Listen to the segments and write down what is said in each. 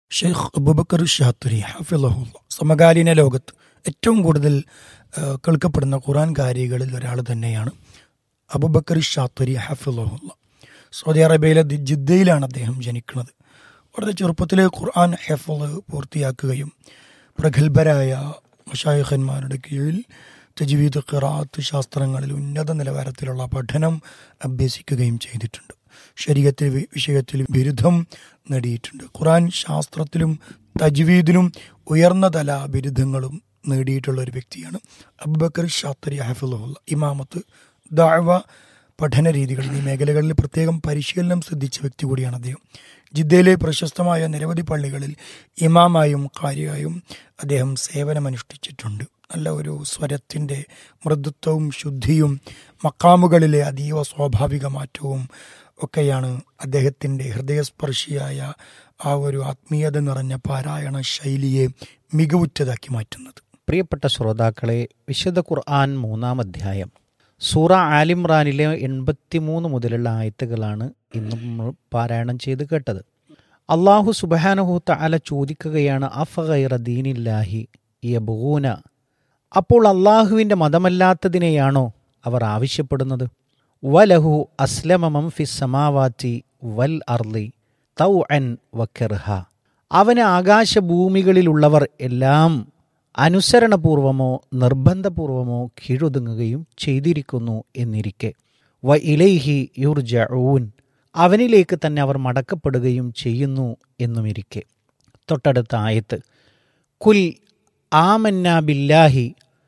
Sheikh Abubakar Shatri ഹഫിളഹുല്ല സമകാലീന ലോകത്ത് ഏറ്റവും കൂടുതൽ ആ, കേൾക്കപ്പെടുന്ന ഖുറാൻ കാരികളിൽ ഒരാൾ തന്നെയാണ് അബൂബക്കർ ഷാത്തുരി ഹഫിളഹുല്ല സൗദി അറേബ്യയിലെ ദി- ജിദ്ദയിലാണ് അദ്ദേഹം ജനിക്കുന്നത് വളരെ ചെറുപ്പത്തിലെ ഖുർആൻ ഹെഫള് പൂർത്തിയാക്കുകയും പ്രഗത്ഭരായ മഷായഖന്മാരുടെ കീഴിൽ തജ്വീദ് ഖിറാത്ത് ശാസ്ത്രങ്ങളിൽ ഉന്നത നിലവാരത്തിലുള്ള പഠനം അഭ്യസിക്കുകയും ചെയ്തിട്ടുണ്ട് ശരീരത്തിൽ വിഷയത്തിൽ ബിരുദം നേടിയിട്ടുണ്ട് ഖുറാൻ ശാസ്ത്രത്തിലും തജ്വീദിലും ഉയർന്ന തല ബിരുദങ്ങളും നേടിയിട്ടുള്ള ഒരു വ്യക്തിയാണ് അബുബക്കർ ഷാത്തരി ഹഫിള്ള ഇമാമത്ത് ദാവ പഠന രീതികൾ ഈ മേഖലകളിൽ പ്രത്യേകം പരിശീലനം സിദ്ധിച്ച വ്യക്തി കൂടിയാണ് അദ്ദേഹം ജിദ്ദയിലെ പ്രശസ്തമായ നിരവധി പള്ളികളിൽ ഇമാമായും കാര്യമായും അദ്ദേഹം സേവനമനുഷ്ഠിച്ചിട്ടുണ്ട് നല്ല ഒരു സ്വരത്തിൻ്റെ മൃദുത്വവും ശുദ്ധിയും മക്കാമുകളിലെ അതീവ സ്വാഭാവിക മാറ്റവും ഒക്കെയാണ് അദ്ദേഹത്തിൻ്റെ ഹൃദയസ്പർശിയായ ആ ഒരു ആത്മീയത നിറഞ്ഞ പാരായണ ശൈലിയെ മികവുറ്റതാക്കി മാറ്റുന്നത് പ്രിയപ്പെട്ട ശ്രോതാക്കളെ വിശുദ്ധ ഖുർആൻ മൂന്നാം അധ്യായം സൂറ ആലിമ്രാനിലെ എൺപത്തിമൂന്ന് മുതലുള്ള ആയത്തുകളാണ് ഇന്ന് നമ്മൾ പാരായണം ചെയ്ത് കേട്ടത് അള്ളാഹു സുബാനഹൂത്ത അല ചോദിക്കുകയാണ് അഫഗൈറ ദീനില്ലാഹി യബൂന അപ്പോൾ അള്ളാഹുവിൻ്റെ മതമല്ലാത്തതിനെയാണോ അവർ ആവശ്യപ്പെടുന്നത് വലഹു അസ്ലമമം ഫി സമാവാറ്റി വൽ അർലി തൗ അൻ വക്കെർഹ അവന് ആകാശഭൂമികളിലുള്ളവർ എല്ലാം അനുസരണപൂർവമോ നിർബന്ധപൂർവമോ കീഴൊതുങ്ങുകയും ചെയ്തിരിക്കുന്നു എന്നിരിക്കെ വ ഇലൈഹി യുർജഊൻ അവനിലേക്ക് തന്നെ അവർ മടക്കപ്പെടുകയും ചെയ്യുന്നു എന്നുമിരിക്കെ തൊട്ടടുത്ത ആയത്ത് കുൽ ആമന്ന ബില്ലാഹി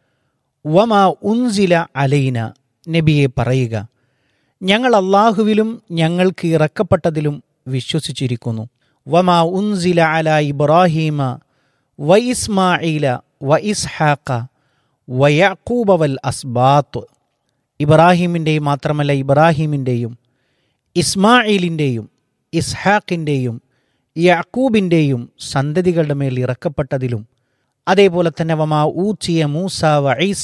വമാ ഉൻസില അലൈന നബിയെ പറയുക ഞങ്ങൾ അള്ളാഹുവിലും ഞങ്ങൾക്ക് ഇറക്കപ്പെട്ടതിലും വിശ്വസിച്ചിരിക്കുന്നു വമാ ഉൻസില അല ഇബ്രാഹീമ വ ഇസ്മായില വ ഇസ്ഹാഖ വയക്കൂബ വൽ അസ്ബാത്ത് ഇബ്രാഹീമിൻ്റെയും മാത്രമല്ല ഇബ്രാഹീമിൻ്റെയും ഇസ്മായിലിൻ്റെയും ഇസ്ഹാഖിൻ്റെയും യാക്കൂബിൻ്റെയും സന്തതികളുടെ മേൽ ഇറക്കപ്പെട്ടതിലും അതേപോലെ തന്നെ വമാ ഊച്ചിയ മൂസ വ ഈസ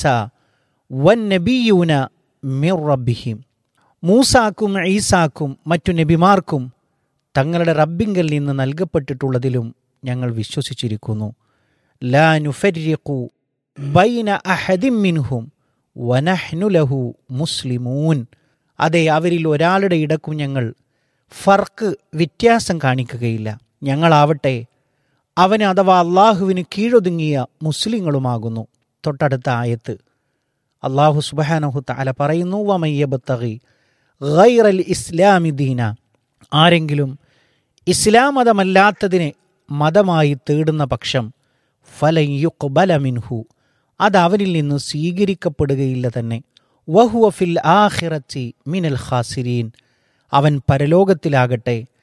വൻ നബിയൂന മിർ റബ്ബിഹിം മൂസാക്കും ഈസാക്കും മറ്റു നബിമാർക്കും തങ്ങളുടെ റബ്ബിങ്കൽ നിന്ന് നൽകപ്പെട്ടിട്ടുള്ളതിലും ഞങ്ങൾ വിശ്വസിച്ചിരിക്കുന്നു ലാ നുഫരിഖു ബൈന അഹദിം മിൻഹും വനഹ്നു ലഹു മുസ്ലിമൂൻ അതെ അവരിൽ ഒരാളുടെ ഇടക്കും ഞങ്ങൾ ഫർക്ക് വ്യത്യാസം കാണിക്കുകയില്ല ഞങ്ങളാവട്ടെ അവന് അഥവാ അള്ളാഹുവിന് കീഴൊതുങ്ങിയ മുസ്ലിങ്ങളുമാകുന്നു തൊട്ടടുത്ത ആയത്ത് അള്ളാഹു സുബാനഹു താല പറയുന്നു വമയ്യബത്തകി ഗൈറൽ ഇസ്ലാമി ദീന ആരെങ്കിലും ഇസ്ലാം മതമല്ലാത്തതിനെ മതമായി തേടുന്ന പക്ഷം ഫലൻ യുക്ബല മിൻഹു അത് അവനിൽ നിന്ന് സ്വീകരിക്കപ്പെടുകയില്ല തന്നെ വഹുവ ഫിൽ ആഖിറത്തി മിനൽ ഖാസിരീൻ അവൻ പരലോകത്തിലാകട്ടെ